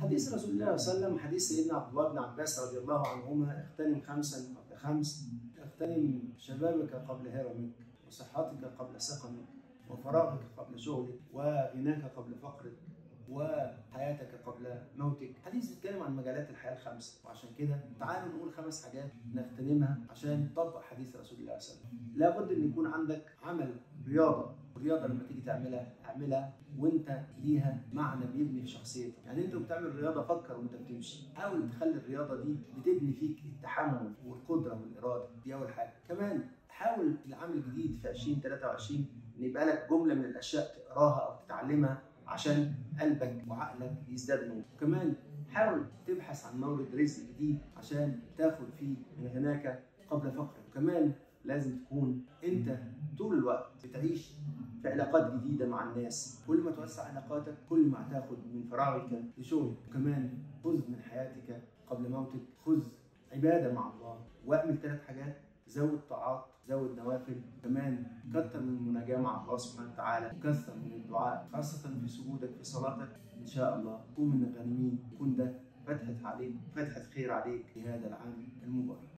حديث رسول الله صلى الله عليه وسلم حديث سيدنا عبد الله بن عباس رضي الله عنهما اغتنم خمسا قبل خمس اغتنم شبابك قبل هرمك وصحتك قبل سقمك وفراغك قبل شغلك وغناك قبل فقرك وحياتك قبل موتك حديث بيتكلم عن مجالات الحياه الخمسه وعشان كده تعالوا نقول خمس حاجات نغتنمها عشان نطبق حديث رسول الله صلى الله عليه وسلم لابد ان يكون عندك عمل رياضه الرياضه لما تيجي تعملها اعملها وانت ليها معنى بيبني في شخصيتك يعني انت بتعمل رياضه فكر وانت بتمشي حاول تخلي الرياضه دي بتبني فيك التحمل والقدره والاراده دي اول حاجه كمان حاول العام الجديد في 2023 ان يبقى لك جمله من الاشياء تقراها او تتعلمها عشان قلبك وعقلك يزداد نور وكمان حاول تبحث عن مورد رزق جديد عشان تاخد فيه من غناك قبل فقرك وكمان لازم تكون انت طول الوقت بتعيش في علاقات جديده مع الناس كل ما توسع علاقاتك كل ما هتاخد من فراغك لشغلك وكمان خذ من حياتك قبل موتك خذ عباده مع الله واعمل ثلاث حاجات زود طاعات زود نوافل كمان كتر من المناجاة مع الله سبحانه وتعالى وكثر من الدعاء خاصة في سجودك في صلاتك إن شاء الله كن من الغانمين يكون ده فتحة عليك فتحة خير عليك في هذا العام المبارك